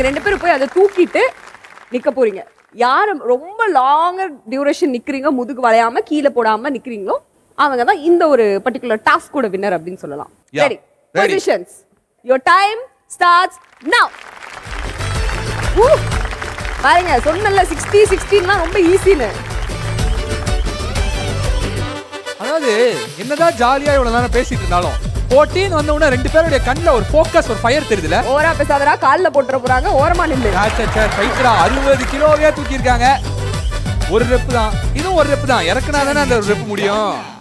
நீங்க ரெண்டு பேரும் போய் அதை தூக்கிட்டு நிக்க போறீங்க யார் ரொம்ப லாங்கர் டியூரேஷன் நிக்கிறீங்க முதுகு வளையாம கீழே போடாம நிக்கிறீங்களோ அவங்க தான் இந்த ஒரு பர்டிகுலர் டாஸ்கோட வின்னர் அப்படின்னு சொல்லலாம் Yeah. சரி Ready. Positions your time starts now பாருங்க சொன்னல சிக்ஸ்டி சிக்ஸ்டின்லாம் ரொம்ப ஈஸின்னு அதாவது என்னதான் ஜாலியா இவ்வளவு நேரம் பேசிட்டு இருந்தாலும் போட்டின்னு வந்த உடனே ரெண்டு பேருடைய கண்ணுல ஒரு ஃபோக்கஸ் ஒரு ஃபயர் தெரியுதுல ஓவரா பேசாதரா கால்ல போட்டுற போறாங்க ஓரமா நில்லு ஃபைட்டரா அறுபது கிலோவே தூக்கி இருக்காங்க ஒரு ரெப்பு தான் இதுவும் ஒரு ரெப்பு தான் இறக்குனா தானே அந்த ரெப்பு முடியும்